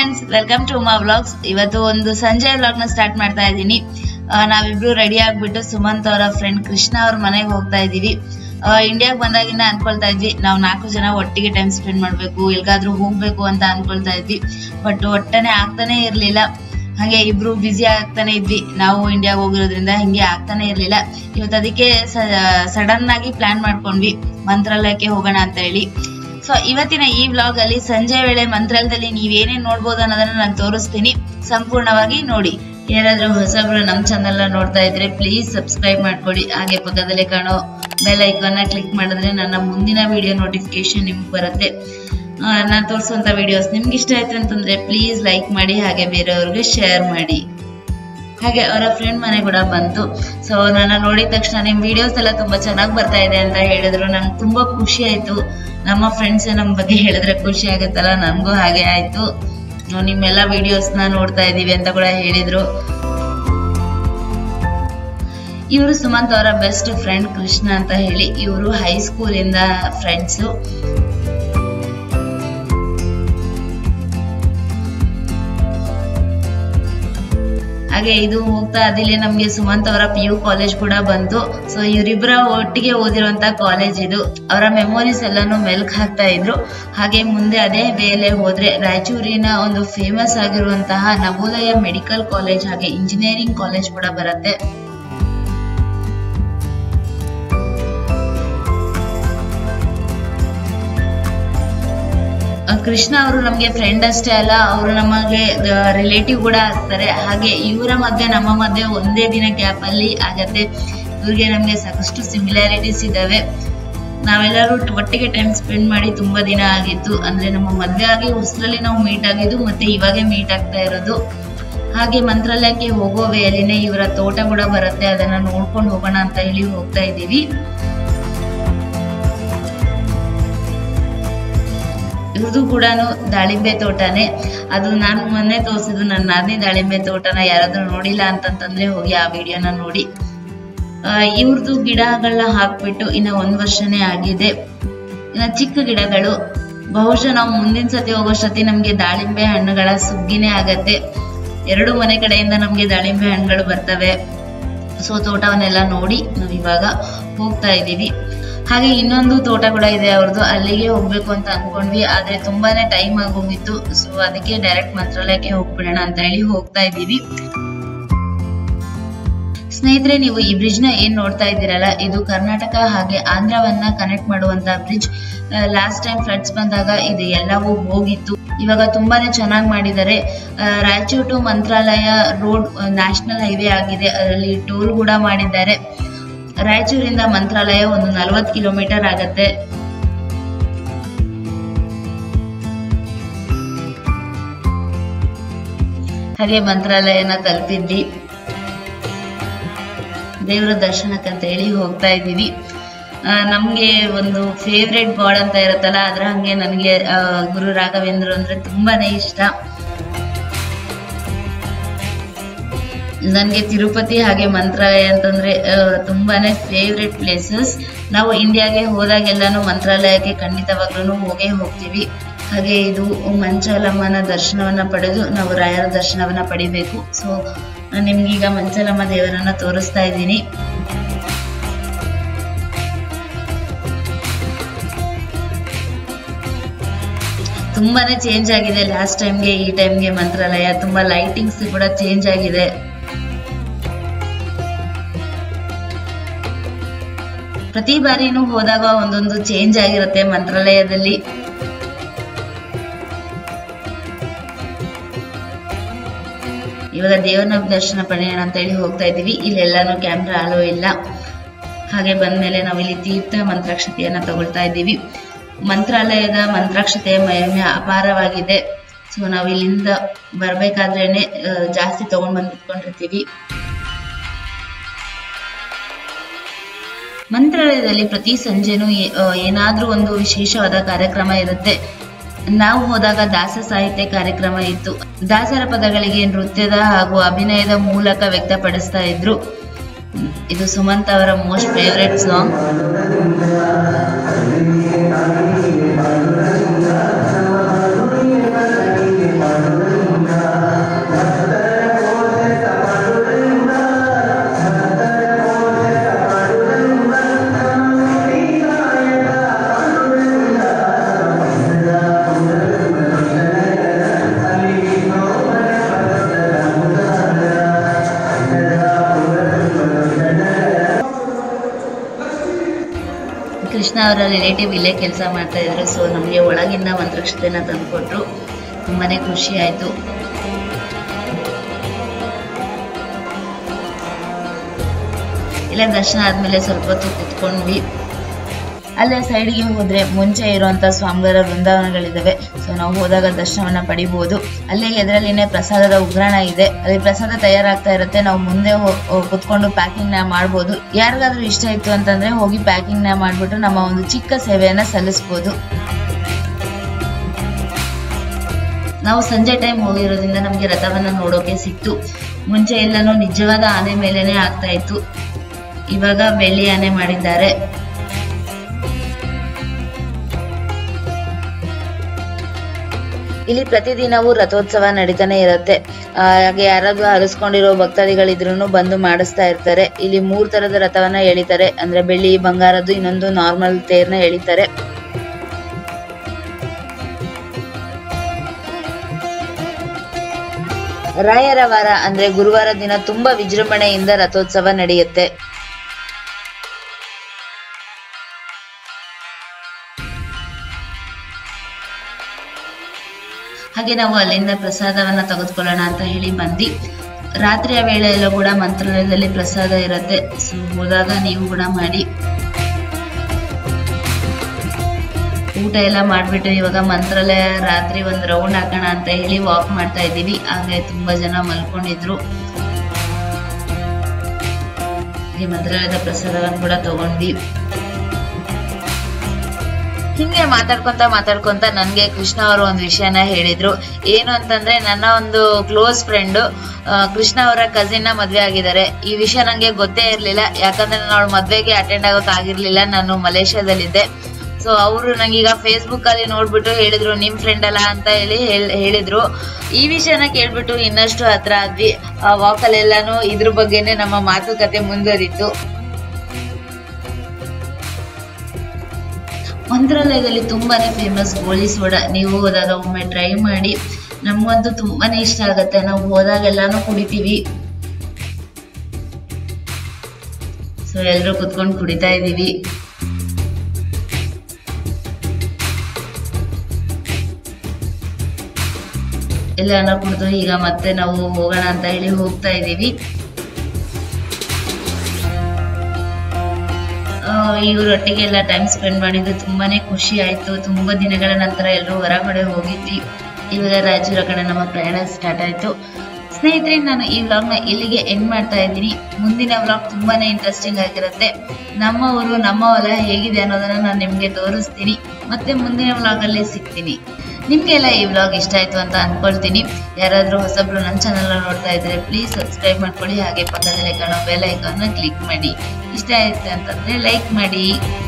friends welcome to Uma vlogs ಇವತ್ತು ಒಂದು ಸಂಜೆ ವ್ಲಾಗ್ ನ ಸ್ಟಾರ್ಟ್ ಮಾಡ್ತಾ ಇದ್ದೀನಿ ಆ, ನಾವಿಬ್ರು ರೆಡಿ ಆಗ್ಬಿಟ್ಟು ಸುಮಂತ್ ಅವರ ಫ್ರೆಂಡ್ ಕೃಷ್ಣ ಅವ್ರ ಮನೆಗೆ ಹೋಗ್ತಾ ಇದೀವಿ ಇಂಡಿಯಾಗ್ ಬಂದಾಗಿಂದ ಅನ್ಕೊಳ್ತಾ ಇದ್ವಿ ನಾವು ನಾಲ್ಕು ಜನ ಒಟ್ಟಿಗೆ ಟೈಮ್ ಸ್ಪೆಂಡ್ ಮಾಡ್ಬೇಕು ಎಲ್ಗಾದ್ರೂ ಹೋಗ್ಬೇಕು ಅಂತ ಅನ್ಕೊಳ್ತಾ ಇದ್ವಿ ಬಟ್ ಒಟ್ಟನೆ ಆಗ್ತಾನೆ ಇರ್ಲಿಲ್ಲ ಹಾಗೆ ಇಬ್ರು ಬ್ಯುಸಿ ಆಗ್ತಾನೆ ಇದ್ವಿ ನಾವು ಇಂಡಿಯಾಗ್ ಹೋಗಿರೋದ್ರಿಂದ ಹಿಂಗೆ ಆಗ್ತಾನೆ ಇರ್ಲಿಲ್ಲ ಇವತ್ತು ಅದಕ್ಕೆ ಸಡನ್ ಆಗಿ ಪ್ಲಾನ್ ಮಾಡ್ಕೊಂಡ್ವಿ ಮಂತ್ರಾಲಯಕ್ಕೆ ಹೋಗೋಣ ಅಂತ ಹೇಳಿ ಸೊ ಇವತ್ತಿನ ಈ ವ್ಲಾಗ್ ಅಲ್ಲಿ ಸಂಜೆ ವೇಳೆ ಮಂತ್ರಾಲಯದಲ್ಲಿ ನೀವೇನೇನ್ ನೋಡ್ಬೋದು ಅನ್ನೋದನ್ನ ನಾನು ತೋರಿಸ್ತೀನಿ ಸಂಪೂರ್ಣವಾಗಿ ನೋಡಿ ಯಾರಾದ್ರೂ ಹೊಸಬ್ರು ನಮ್ ಚಾನಲ್ ನೋಡ್ತಾ ಇದ್ರೆ ಪ್ಲೀಸ್ ಸಬ್ಸ್ಕ್ರೈಬ್ ಮಾಡ್ಕೊಳ್ಳಿ ಹಾಗೆ ಪಕ್ಕದಲ್ಲೇ ಕಾಣೋ ಬೆಲ್ ಐಕಾನ್ ಕ್ಲಿಕ್ ಮಾಡಿದ್ರೆ ನನ್ನ ಮುಂದಿನ ವಿಡಿಯೋ ನೋಟಿಫಿಕೇಶನ್ ನಿಮ್ಗೆ ಬರುತ್ತೆ ನಾನು ತೋರಿಸುವಂತ ವಿಡಿಯೋಸ್ ನಿಮ್ಗೆ ಇಷ್ಟ ಆಯ್ತು ಅಂತಂದ್ರೆ ಪ್ಲೀಸ್ ಲೈಕ್ ಮಾಡಿ ಹಾಗೆ ಬೇರೆಯವ್ರಿಗೆ ಶೇರ್ ಮಾಡಿ ಹಾಗೆ ಅವರ ಫ್ರೆಂಡ್ ಮನೆ ಕೂಡ ಬಂತು ಸೊ ನನ್ನ ನೋಡಿದ ತಕ್ಷಣ ನಿಮ್ ವಿಡಿಯೋಸ್ ಎಲ್ಲ ತುಂಬಾ ಚೆನ್ನಾಗಿ ಬರ್ತಾ ಇದೆ ಅಂತ ಹೇಳಿದ್ರು ನಂಗೆ ತುಂಬಾ ಖುಷಿ ಆಯ್ತು ನಮ್ಮ ಫ್ರೆಂಡ್ಸ್ ನಮ್ ಬಗ್ಗೆ ಹೇಳಿದ್ರೆ ಖುಷಿ ಆಗುತ್ತಲ್ಲ ನನ್ಗೂ ಹಾಗೆ ಆಯ್ತು ನಾವು ನಿಮ್ಮೆಲ್ಲ ವಿಡಿಯೋಸ್ ನ ನೋಡ್ತಾ ಇದೀವಿ ಅಂತ ಕೂಡ ಹೇಳಿದ್ರು ಇವರು ಸುಮಂತ್ ಅವರ ಬೆಸ್ಟ್ ಫ್ರೆಂಡ್ ಕೃಷ್ಣ ಅಂತ ಹೇಳಿ ಇವರು ಹೈಸ್ಕೂಲ್ ಇಂದ ಫ್ರೆಂಡ್ಸು ಹಾಗೆ ಇದು ಹೋಗ್ತಾ ಅದಿಲ್ಲಿ ನಮ್ಗೆ ಸುಮಂತ್ ಅವರ ಪಿ ಯು ಕಾಲೇಜ್ ಕೂಡ ಬಂತು ಸೊ ಇವರಿಬ್ಬರ ಒಟ್ಟಿಗೆ ಓದಿರುವಂತ ಕಾಲೇಜ್ ಇದು ಅವರ ಮೆಮೊರೀಸ್ ಎಲ್ಲಾನು ಮೆಲ್ಕ್ ಹಾಕ್ತಾ ಇದ್ರು ಹಾಗೆ ಮುಂದೆ ಅದೇ ವೇಲೆ ಹೋದ್ರೆ ರಾಯಚೂರಿನ ಒಂದು ಫೇಮಸ್ ಆಗಿರುವಂತಹ ನವೋದಯ ಮೆಡಿಕಲ್ ಕಾಲೇಜ್ ಹಾಗೆ ಇಂಜಿನಿಯರಿಂಗ್ ಕಾಲೇಜ್ ಕೂಡ ಬರುತ್ತೆ ಆ, ಕೃಷ್ಣ ಅವರು ನಮಗೆ ಫ್ರೆಂಡ್ ಅಷ್ಟೇ ಅಲ್ಲ ಅವರು ನಮಗೆ ರಿಲೇಟಿವ್ ಕೂಡ ಆಗ್ತಾರೆ ಹಾಗೆ ಇವರ ಮಧ್ಯೆ ನಮ್ಮ ಮಧ್ಯೆ ಒಂದೇ ದಿನ ಗ್ಯಾಪ್ ಅಲ್ಲಿ ಆಗತ್ತೆ ಇವ್ರಿಗೆ ನಮಗೆ ಸಾಕಷ್ಟು ಸಿಮಿಲಾರಿಟೀಸ್ ಇದಾವೆ ನಾವೆಲ್ಲರೂ ಟ್- ಒಟ್ಟಿಗೆ ಟೈಮ್ ಸ್ಪೆಂಡ್ ಮಾಡಿ ತುಂಬಾ ದಿನ ಆಗಿತ್ತು ಅಂದ್ರೆ ನಮ್ಮ ಮದ್ವೆ ಆಗಿ ಹೊಸರಲ್ಲಿ ನಾವು ಮೀಟ್ ಆಗಿದ್ದು ಮತ್ತೆ ಇವಾಗೆ ಮೀಟ್ ಆಗ್ತಾ ಇರೋದು ಹಾಗೆ ಮಂತ್ರಾಲಯಕ್ಕೆ ಹೋಗೋ ವೇಳೆನೆ ಇವರ ತೋಟ ಕೂಡ ಬರುತ್ತೆ ಅದನ್ನ ನೋಡ್ಕೊಂಡು ಹೋಗೋಣ ಅಂತ ಹೇಳಿ ಹೋಗ್ತಾ ಇದ್ದೀವಿ ಇವ್ರದ್ದು ಕೂಡ ದಾಳಿಂಬೆ ತೋಟನೇ ಅದು ನಾನು ಮೊನ್ನೆ ತೋರಿಸಿದ್ದು ನನ್ನ ನಾದಿನಿ ದಾಳಿಂಬೆ ತೋಟನ ಯಾರಾದ್ರೂ ನೋಡಿಲ್ಲ ಅಂತಂತಂದ್ರೆ ಹೋಗಿ ಆ ವಿಡಿಯೋನ ನೋಡಿ ಆ, ಇವ್ರದ್ದು ಗಿಡಗಳನ್ನ ಹಾಕ್ಬಿಟ್ಟು ಇನ್ನ ಒಂದ್ ವರ್ಷನೇ ಆಗಿದೆ ಇನ್ನ ಚಿಕ್ಕ ಗಿಡಗಳು ಬಹುಶಃ ನಾವು ಮುಂದಿನ ಸತಿ ಹೋಗೋಷ್ಟೊತ್ತಿ ನಮ್ಗೆ ದಾಳಿಂಬೆ ಹಣ್ಣುಗಳ ಸುಗ್ಗಿನೇ ಆಗತ್ತೆ ಎರಡು ಮನೆ ಕಡೆಯಿಂದ ನಮ್ಗೆ ದಾಳಿಂಬೆ ಹಣ್ಣುಗಳು ಬರ್ತವೆ ಸೊ ತೋಟವನ್ನೆಲ್ಲ ನೋಡಿ ನಾವು ಇವಾಗ ಹೋಗ್ತಾ ಇದ್ದೀವಿ ಹಾಗೆ ಇನ್ನೊಂದು ತೋಟ ಕೂಡ ಇದೆ ಅವ್ರದ್ದು ಅಲ್ಲಿಗೆ ಹೋಗ್ಬೇಕು ಅಂತ ಅನ್ಕೊಂಡ್ವಿ ಆದ್ರೆ ತುಂಬಾನೇ ಟೈಮ್ ಆಗೋಗಿತ್ತು ಸೊ ಅದಕ್ಕೆ ಡೈರೆಕ್ಟ್ ಮಂತ್ರಾಲಯಕ್ಕೆ ಹೋಗ್ಬಿಡೋಣ ಅಂತ ಹೇಳಿ ಹೋಗ್ತಾ ಇದ್ದೀವಿ ಸ್ನೇಹಿತರೆ ನೀವು ಈ ಬ್ರಿಡ್ಜ್ ನ ಏನ್ ನೋಡ್ತಾ ಇದ್ದೀರಲ್ಲ ಇದು ಕರ್ನಾಟಕ ಹಾಗೆ ಆಂಧ್ರವನ್ನ ಕನೆಕ್ಟ್ ಮಾಡುವಂತ ಬ್ರಿಡ್ಜ್ ಲಾಸ್ಟ್ ಟೈಮ್ ಫ್ಲಡ್ಸ್ ಬಂದಾಗ ಇದು ಎಲ್ಲವೂ ಹೋಗಿತ್ತು ಇವಾಗ ತುಂಬಾನೇ ಚೆನ್ನಾಗಿ ಮಾಡಿದ್ದಾರೆ ಆ, Raichur to Mantralaya road national highway ಆಗಿದೆ ಅದರಲ್ಲಿ ಟೋಲ್ ಕೂಡ ಮಾಡಿದ್ದಾರೆ ರಾಯಚೂರಿಂದ ಮಂತ್ರಾಲಯ ಒಂದು ನಲವತ್ತು ಕಿಲೋಮೀಟರ್ ಆಗತ್ತೆ ಹಾಗೆ ಮಂತ್ರಾಲಯನ ತಲುಪಿದ್ವಿ ದೇವರ ದರ್ಶನಕ್ಕಂತ ಹೇಳಿ ಹೋಗ್ತಾ ಇದ್ದೀವಿ ಆ, ನಮ್ಗೆ ಒಂದು ಫೇವ್ರೆಟ್ ಗಾಡ್ ಅಂತ ಇರುತ್ತಲ್ಲ ಅದ್ರ ಹಂಗೆ ನನಗೆ ಆ, ಗುರು ರಾಘವೇಂದ್ರ ಅಂದ್ರೆ ತುಂಬಾನೇ ಇಷ್ಟ ನನಗೆ ತಿರುಪತಿ ಹಾಗೆ ಮಂತ್ರಾಲಯ ಅಂತಂದ್ರೆ ಆ, ತುಂಬಾನೇ ಫೇವ್ರೆಟ್ ಪ್ಲೇಸಸ್ ನಾವು ಇಂಡಿಯಾಗೆ ಹೋದಾಗೆಲ್ಲಾನು ಮಂತ್ರಾಲಯಕ್ಕೆ ಖಂಡಿತವಾಗ್ಲೂ ಹೋಗೇ ಹೋಗ್ತೀವಿ ಹಾಗೆ ಇದು ಮಂಚಾಲಮ್ಮನ ದರ್ಶನವನ್ನ ಪಡೆದು ನಾವು ರಾಯರ ದರ್ಶನವನ್ನ ಪಡಿಬೇಕು ಸೊ ನಾನು ನಿಮ್ಗೀಗ ಮಂಚಾಲಮ್ಮ ದೇವರನ್ನ ತೋರಿಸ್ತಾ ಇದ್ದೀನಿ ತುಂಬಾನೇ ಚೇಂಜ್ ಆಗಿದೆ ಲಾಸ್ಟ್ ಟೈಮ್ಗೆ ಈ ಟೈಮ್ಗೆ ಮಂತ್ರಾಲಯ ತುಂಬಾ ಲೈಟಿಂಗ್ಸ್ ಕೂಡ ಚೇಂಜ್ ಆಗಿದೆ ಪ್ರತಿ ಬಾರಿನೂ ಹೋದಾಗ ಒಂದೊಂದು ಚೇಂಜ್ ಆಗಿರುತ್ತೆ ಮಂತ್ರಾಲಯದಲ್ಲಿ ಇವಾಗ ದೇವರನ್ನ ದರ್ಶನ ಪಡೆಯೋಣ ಅಂತ ಹೇಳಿ ಹೋಗ್ತಾ ಇದೀವಿ ಇಲ್ಲೆಲ್ಲಾನು ಕ್ಯಾಮ್ರಾ ಅಲೋ ಇಲ್ಲ ಹಾಗೆ ಬಂದ್ಮೇಲೆ ನಾವು ಇಲ್ಲಿ ತೀರ್ಥ ಮಂತ್ರಾಕ್ಷತೆಯನ್ನ ತಗೊಳ್ತಾ ಇದ್ದೀವಿ ಮಂತ್ರಾಲಯದ ಮಂತ್ರಾಕ್ಷತೆಯ ಮಹಿಮೆ ಅಪಾರವಾಗಿದೆ ಸೊ ನಾವು ಇಲ್ಲಿಂದ ಬರ್ಬೇಕಾದ್ರೇನೆ ಆ, ಜಾಸ್ತಿ ತಗೊಂಡ್ ಬಂದ್ ಇಟ್ಕೊಂಡಿರ್ತೀವಿ ಮಂತ್ರಾಲಯದಲ್ಲಿ ಪ್ರತಿ ಸಂಜೆನೂ ಏ- ಆ, ಏನಾದ್ರೂ ಒಂದು ವಿಶೇಷವಾದ ಕಾರ್ಯಕ್ರಮ ಇರುತ್ತೆ ನಾವು ಹೋದಾಗ ದಾಸ ಸಾಹಿತ್ಯ ಕಾರ್ಯಕ್ರಮ ಇತ್ತು ದಾಸರ ಪದಗಳಿಗೆ ನೃತ್ಯದ ಹಾಗೂ ಅಭಿನಯದ ಮೂಲಕ ವ್ಯಕ್ತಪಡಿಸ್ತಾ ಇದ್ರು ಇದು ಸುಮಂತ್ ಅವರ ಮೋಸ್ಟ್ ಫೇವ್ರೆಟ್ ಸಾಂಗ್ ಕೃಷ್ಣ ಅವರ ರಿಲೇಟಿವ್ ಇಲ್ಲೇ ಕೆಲಸ ಮಾಡ್ತಾ ಇದ್ರು ಸೊ ನಮಗೆ ಒಳಗಿಂದ ಮಂತ್ರಕ್ಷತೆನ ತಂದುಕೊಟ್ರು ತುಂಬಾನೇ ಖುಷಿ ಆಯ್ತು ಇಲ್ಲ ದರ್ಶನ ಆದ್ಮೇಲೆ ಸ್ವಲ್ಪ ಹೊತ್ತು ಕುತ್ಕೊಂಡ್ವಿ ಅಲ್ಲೇ ಸೈಡ್ಗೆ ಹೋದ್ರೆ ಮುಂಚೆ ಇರುವಂತ ಸ್ವಾಮಿಗಳ ವೃಂದಾವನಗಳಿದಾವೆ ಸೊ ನಾವು ಹೋದಾಗ ದರ್ಶನವನ್ನ ಪಡಿಬಹುದು ಅಲ್ಲೇ ಎದುರಲ್ಲಿನೇ ಪ್ರಸಾದದ ಉಗ್ರಾಣ ಇದೆ ಅಲ್ಲಿ ಪ್ರಸಾದ ತಯಾರಾಗ್ತಾ ಇರುತ್ತೆ ನಾವು ಮುಂದೆ ಹೋ- ಹೋ- ಕುತ್ಕೊಂಡು ಪ್ಯಾಕಿಂಗ್ ನ ಮಾಡ್ಬೋದು ಯಾರಿಗಾದ್ರೂ ಇಷ್ಟ ಇತ್ತು ಅಂತಂದ್ರೆ ಹೋಗಿ ಪ್ಯಾಕಿಂಗ್ ನ ಮಾಡ್ಬಿಟ್ಟು ನಮ್ಮ ಒಂದು ಚಿಕ್ಕ ಸೇವೆಯನ್ನ ಸಲ್ಲಿಸಬಹುದು ನಾವು ಸಂಜೆ ಟೈಮ್ ಹೋಗಿರೋದ್ರಿಂದ ನಮಗೆ ರಥವನ್ನ ನೋಡೋಕೆ ಸಿಕ್ತು ಮುಂಚೆ ಎಲ್ಲಾನು ನಿಜವಾದ ಆನೆ ಮೇಲೆನೆ ಆಗ್ತಾ ಇತ್ತು ಇವಾಗ ಬೆಳ್ಳಿ ಆನೆ ಮಾಡಿದ್ದಾರೆ ಇಲ್ಲಿ ಪ್ರತಿದಿನವೂ ರಥೋತ್ಸವ ನಡೀತಾನೆ ಇರುತ್ತೆ ಆ, ಹಾಗೆ ಯಾರಾದ್ರೂ ಹರಿಸ್ಕೊಂಡಿರೋ ಭಕ್ತಾದಿಗಳಿದ್ರು ಬಂದು ಮಾಡಿಸ್ತಾ ಇರ್ತಾರೆ ಇಲ್ಲಿ ಮೂರ್ ತರದ ರಥವನ್ನ ಎಳಿತಾರೆ ಅಂದ್ರೆ ಬೆಳ್ಳಿ ಬಂಗಾರದ್ದು ಇನ್ನೊಂದು ನಾರ್ಮಲ್ ತೇರ್ನ ಎಳಿತಾರೆ ರಾಯರ ವಾರ ಅಂದ್ರೆ ಗುರುವಾರ ದಿನ ತುಂಬಾ ವಿಜೃಂಭಣೆಯಿಂದ ರಥೋತ್ಸವ ನಡೆಯುತ್ತೆ ಹಾಗೆ ನಾವು ಅಲ್ಲಿಂದ ಪ್ರಸಾದವನ್ನ ತೆಗೆದುಕೊಳ್ಳೋಣ ಅಂತ ಹೇಳಿ ಬಂದಿ ರಾತ್ರಿಯ ವೇಳೆಯಲ್ಲೂ ಕೂಡ ಮಂತ್ರಾಲಯದಲ್ಲಿ ಪ್ರಸಾದ ಇರುತ್ತೆ ಸೊ ಹೋದಾಗ ನೀವು ಕೂಡ ಮಾಡಿ ಊಟ ಎಲ್ಲ ಮಾಡ್ಬಿಟ್ಟು ಇವಾಗ ಮಂತ್ರಾಲಯ ರಾತ್ರಿ ಒಂದ್ ರೌಂಡ್ ಹಾಕೋಣ ಅಂತ ಹೇಳಿ ವಾಕ್ ಮಾಡ್ತಾ ಇದ್ದೀವಿ ಹಾಗೆ ತುಂಬಾ ಜನ ಮಲ್ಕೊಂಡಿದ್ರು ಹಾಗೆ ಮಂತ್ರಾಲಯದ ಪ್ರಸಾದವನ್ನು ಕೂಡ ತಗೊಂಡ್ವಿ ಹಿಂಗೆ ಮಾತಾಡ್ಕೊಂತ ಮಾತಾಡ್ಕೊಂತ ನನ್ಗೆ ಕೃಷ್ಣ ಅವರು ಒಂದು ವಿಷಯನ ಹೇಳಿದ್ರು ಏನು ಅಂತಂದ್ರೆ ನನ್ನ ಒಂದು ಕ್ಲೋಸ್ ಫ್ರೆಂಡ್ ಕೃಷ್ಣ ಅವರ ಕಸಿನ್ ನ ಮದ್ವೆ ಆಗಿದ್ದಾರೆ ಈ ವಿಷಯ ನಂಗೆ ಗೊತ್ತೇ ಇರ್ಲಿಲ್ಲ ಯಾಕಂದ್ರೆ ನಾನು ಅವಳ ಮದ್ವೆಗೆ ಅಟೆಂಡ್ ಆಗೋಕ್ ಆಗಿರ್ಲಿಲ್ಲ ನಾನು ಮಲೇಷ್ಯಾದಲ್ಲಿದ್ದೆ ಸೊ ಅವರು ನಂಗೀಗ ಫೇಸ್ಬುಕ್ ಅಲ್ಲಿ ನೋಡ್ಬಿಟ್ಟು ಹೇಳಿದ್ರು ನಿಮ್ ಫ್ರೆಂಡ್ ಅಲ್ಲ ಅಂತ ಹೇಳಿ ಹೇಳ್- ಹೇಳಿದ್ರು ಈ ವಿಷಯನ ಕೇಳ್ಬಿಟ್ಟು ಇನ್ನಷ್ಟು ಹತ್ರ ಆದ್ವಿ ಆ ವಾಕ್ ಅಲ್ಲೆಲ್ಲಾನು ಇದ್ರ ಬಗ್ಗೆನೆ ನಮ್ಮ ಮಾತುಕತೆ ಮುಂದುವರಿತು ಮಂತ್ರಾಲಯದಲ್ಲಿ ತುಂಬಾನೇ ಫೇಮಸ್ ಗೋಳಿ ಸೋಡಾ ನೀವು ಹೋದಾಗ ಒಮ್ಮೆ ಟ್ರೈ ಮಾಡಿ ನಮ್ಗಂತೂ ತುಂಬಾನೇ ಇಷ್ಟ ಆಗತ್ತೆ ನಾವು ಹೋದಾಗೆಲ್ಲಾನು ಕುಡಿತೀವಿ ಸೊ ಎಲ್ರು ಕುತ್ಕೊಂಡು ಕುಡಿತಾ ಇದೀವಿ ಎಲ್ಲಾನ ಕುಡಿದು ಈಗ ಮತ್ತೆ ನಾವು ಹೋಗೋಣ ಅಂತ ಹೇಳಿ ಹೋಗ್ತಾ ಇದೀವಿ ಇವರೊಟ್ಟಿಗೆ ಎಲ್ಲ ಟೈಮ್ ಸ್ಪೆಂಡ್ ಮಾಡಿದ್ದು ತುಂಬಾನೇ ಖುಷಿ ಆಯ್ತು ತುಂಬಾ ದಿನಗಳ ನಂತರ ಎಲ್ಲರೂ ಹೊರಗಡೆ ಹೋಗಿದ್ವಿ ಇವಾಗ ರಾಯಚೂರ ಕಡೆ ನಮ್ಮ ಪ್ರಯಾಣ ಸ್ಟಾರ್ಟ್ ಆಯ್ತು ಸ್ನೇಹಿತರೆ ನಾನು ಈ ವ್ಲಾಗ್ ನ ಇಲ್ಲಿಗೆ ಎಂಡ್ ಮಾಡ್ತಾ ಇದ್ದೀನಿ ಮುಂದಿನ ವ್ಲಾಗ್ ತುಂಬಾನೇ ಇಂಟ್ರೆಸ್ಟಿಂಗ್ ಆಗಿರುತ್ತೆ ನಮ್ಮ ಊರು ನಮ್ಮ ಹೊಲ ಹೇಗಿದೆ ಅನ್ನೋದನ್ನ ನಾನು ನಿಮ್ಗೆ ತೋರಿಸ್ತೀನಿ ಮತ್ತೆ ಮುಂದಿನ ವ್ಲಾಗ್ ಅಲ್ಲಿ ಸಿಗ್ತೀನಿ ನಿಮ್ಗೆಲ್ಲ ಈ ವ್ಲಾಗ್ ಇಷ್ಟ ಆಯ್ತು ಅಂತ ಅನ್ಕೊಳ್ತೀನಿ ಯಾರಾದ್ರೂ ಹೊಸಬ್ರು ನನ್ನ ಚಾನಲ್ ನೋಡ್ತಾ ಇದ್ರೆ ಪ್ಲೀಸ್ ಸಬ್ಸ್ಕ್ರೈಬ್ ಮಾಡ್ಕೊಳ್ಳಿ ಹಾಗೆ ಪಕ್ಕದಲ್ಲಿ ಕಾಣೋ ಬೆಲ್ ಐಕಾನ್ ಕ್ಲಿಕ್ ಮಾಡಿ ಇಷ್ಟ ಆಯ್ತು ಅಂತಂದ್ರೆ ಲೈಕ್ ಮಾಡಿ